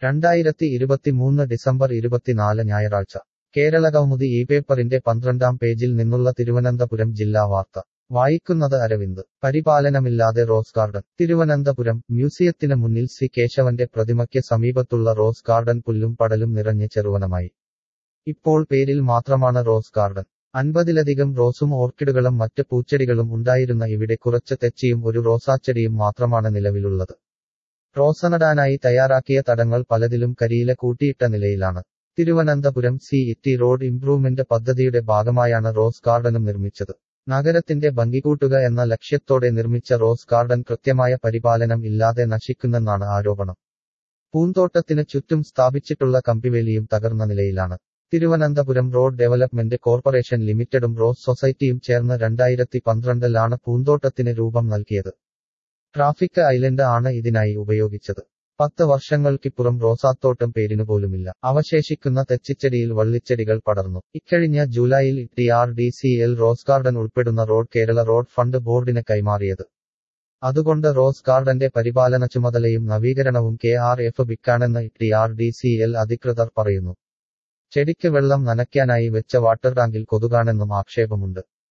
രണ്ടായിരത്തി ഇരുപത്തിമൂന്ന് ഡിസംബർ ഇരുപത്തിനാല് ഞായറാഴ്ച കേരള കൗമുദി ഈ പേപ്പറിന്റെ പന്ത്രണ്ടാം പേജിൽ നിന്നുള്ള തിരുവനന്തപുരം ജില്ലാ വാർത്ത വായിക്കുന്നത് അരവിന്ദ് പരിപാലനമില്ലാതെ റോസ് ഗാർഡൻ തിരുവനന്തപുരം മ്യൂസിയത്തിന് മുന്നിൽ സി കേശവന്റെ പ്രതിമയ്ക്ക് സമീപത്തുള്ള റോസ് ഗാർഡൻ പുല്ലും പടലും നിറഞ്ഞ ചെറുവനമായി ഇപ്പോൾ പേരിൽ മാത്രമാണ് റോസ് ഗാർഡൻ അൻപതിലധികം റോസും ഓർക്കിഡുകളും മറ്റ് പൂച്ചെടികളും ഉണ്ടായിരുന്ന ഇവിടെ കുറച്ച് തെച്ചിയും ഒരു റോസാച്ചെടിയും മാത്രമാണ് നിലവിലുള്ളത് റോസനടാനായി തയ്യാറാക്കിയ തടങ്ങൾ പലതിലും കരിയില കൂട്ടിയിട്ട നിലയിലാണ് Thiruvananthapuram city road improvement പദ്ധതിയുടെ ഭാഗമായാണ് റോസ് ഗാർഡനും നിർമ്മിച്ചത് നഗരത്തിന്റെ ഭംഗി കൂട്ടുക എന്ന ലക്ഷ്യത്തോടെ നിർമ്മിച്ച റോസ് ഗാർഡൻ കൃത്യമായ പരിപാലനം ഇല്ലാതെ നശിക്കുന്നെന്നാണ് ആരോപണം പൂന്തോട്ടത്തിന് ചുറ്റും സ്ഥാപിച്ചിട്ടുള്ള കമ്പിവേലിയും തകർന്ന നിലയിലാണ് തിരുവനന്തപുരം റോഡ് ഡെവലപ്മെന്റ് കോർപ്പറേഷൻ ലിമിറ്റഡും റോസ് സൊസൈറ്റിയും ചേർന്ന് രണ്ടായിരത്തി പന്ത്രണ്ടിലാണ് പൂന്തോട്ടത്തിന് രൂപം നൽകിയത് ട്രാഫിക് ഐലൻഡ് ആണ് ഇതിനായി ഉപയോഗിച്ചത് പത്ത് വർഷങ്ങൾക്കിപ്പുറം റോസാത്തോട്ടം പേരിനുപോലുമില്ല അവശേഷിക്കുന്ന തെച്ചിച്ചെടിയിൽ വള്ളിച്ചെടികൾ പടർന്നു ഇക്കഴിഞ്ഞ ജൂലൈയിൽ T R D C L rose garden ഉൾപ്പെടുന്ന റോഡ് കേരള റോഡ് ഫണ്ട് ബോർഡിന് കൈമാറിയത് അതുകൊണ്ട് റോസ് ഗാർഡന്റെ പരിപാലന ചുമതലയും നവീകരണവും കെ ആർ എഫ് ബിക്കാണെന്ന് T R D C L അധികൃതർ പറയുന്നു ചെടിക്ക് വെള്ളം നനയ്ക്കാനായി വെച്ച വാട്ടർ ടാങ്കിൽ കൊതുകാണെന്നും ആക്ഷേപമുണ്ട്